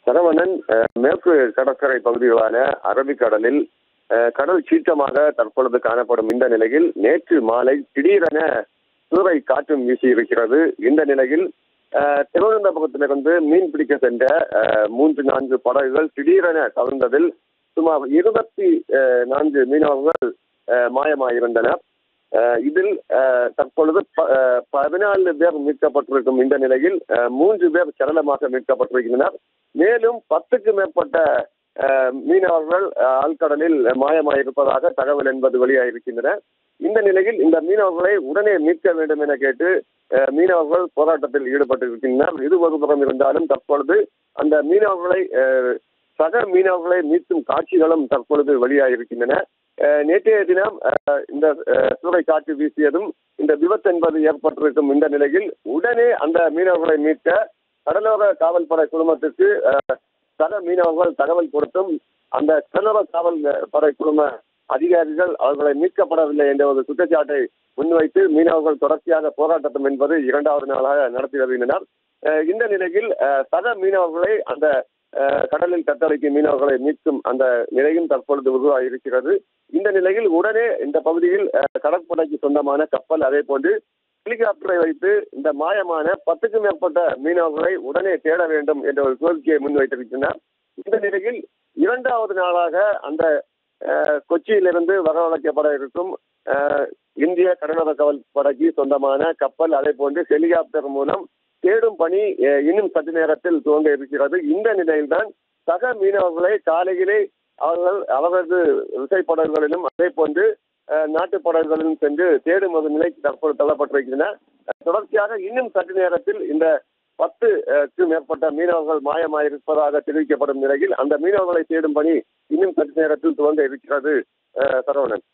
சரவணன் அஹ், மேற்கு கடற்கரை பகுதிகளான அரபிக்கடலில் அஹ், கடல் சீற்றமாக தற்பொழுது காணப்படும் இந்த நிலையில் நேற்று மாலை திடீரென சூறை காற்றும் வீசி இருக்கிறது இந்த நிலையில் அஹ், திருவனந்தபுரத்திலிருந்து மீன் பிடிக்க சென்ற அஹ், மூன்று நான்கு படகுகள் திடீரென கவிழ்ந்ததில் சுமார் இருபத்தி அஹ், நான்கு மீனவர்கள் அஹ், மாயமாயிருந்தனர் அஹ், இதில் அஹ், தற்பொழுது ப- அஹ், பதினாலு பேர் மீட்கப்பட்டிருக்கும் இந்த நிலையில் அஹ், மூன்று பேர் சரளமாக மீட்கப்பட்டிருக்கின்றனர் மேலும் பத்துக்கு மேற்பட்ட அஹ், மீனவர்கள் அஹ், ஆழ்கடலில் மாயமாயிருப்பதாக தகவல் என்பது வெளியாகிருக்கின்றன இந்த நிலையில் இந்த மீனவர்களை உடனே மீட்க வேண்டும் என கேட்டு அஹ், மீனவர்கள் போராட்டத்தில் ஈடுபட்டிருக்கின்றனர் இது ஒரு புறம் இருந்தாலும் தற்பொழுது அந்த மீனவர்களை அஹ், சக மீனவர்களை மீட்கும் காட்சிகளும் தற்பொழுது வெளியாகிருக்கின்றன அஹ், நேற்றைய தினம் அஹ், இந்த அஹ், சூறை காற்று வீசியதும் இந்த விபத்து என்பது ஏற்பட்டிருக்கும் இந்த நிலையில் உடனே அந்த மீனவர்களை மீட்க கடலோர காவல்படை குழுமத்திற்கு அஹ், சக மீனவர்கள் தகவல் கொடுத்தும் அந்த கடலோர காவல் படை குழும அதிகாரிகள் அவர்களை மீட்கப்படவில்லை என்ற ஒரு குற்றச்சாட்டை முன்வைத்து மீனவர்கள் தொடர்ச்சியாக போராட்டம் என்பது இரண்டாவது நாளாக நடத்தி வருகின்றனர் அஹ், இந்த நிலையில் அஹ், சக மீனவர்களை அந்த அஹ், கடலில் தத்தளிக்கும் மீனவர்களை மீட்கும் அந்த நிலையும் தற்பொழுது உருவாகி இருக்கிறது இந்த நிலையில் உடனே இந்த பகுதியில் அஹ், கடற்படைக்கு சொந்தமான கப்பல் அதே போன்று ஹெலிகாப்டரை வைத்து இந்த மாயமான பத்துக்கும் மேற்பட்ட மீனவர்களை உடனே தேட வேண்டும் என்ற ஒரு கோரிக்கையை முன்வைத்திருக்கின்றனர் இந்த நிலையில் இரண்டாவது நாளாக அந்த அஹ், கொச்சியிலிருந்து வரவழைக்கப்பட இருக்கும் அஹ், இந்திய கடலோர காவல் படைக்கு சொந்தமான கப்பல் அதே போன்று ஹெலிகாப்டர் மூலம் தேடும் பணி அஹ், இன்னும் சற்று நேரத்தில் துவங்க இருக்கிறது இந்த நிலையில்தான் சக மீனவர்களை காலையிலே அவர்கள் அவரது விசைப்படகுகளிலும் அதே போன்று அஹ், நாட்டுப் படகுகளிலும் சென்று தேடும் ஒரு நிலைக்கு தற்போது தள்ளப்பட்டிருக்கின்றன அஹ், தொடர்ச்சியாக இன்னும் சற்று நேரத்தில் இந்த பத்துக்கு மேற்பட்ட மீனவர்கள் மாயமாயிருப்பதாக தெரிவிக்கப்படும் நிலையில் அந்த மீனவர்களை தேடும் பணி இன்னும் சற்று நேரத்தில் துவங்க இருக்கிறது அஹ், சரவணன்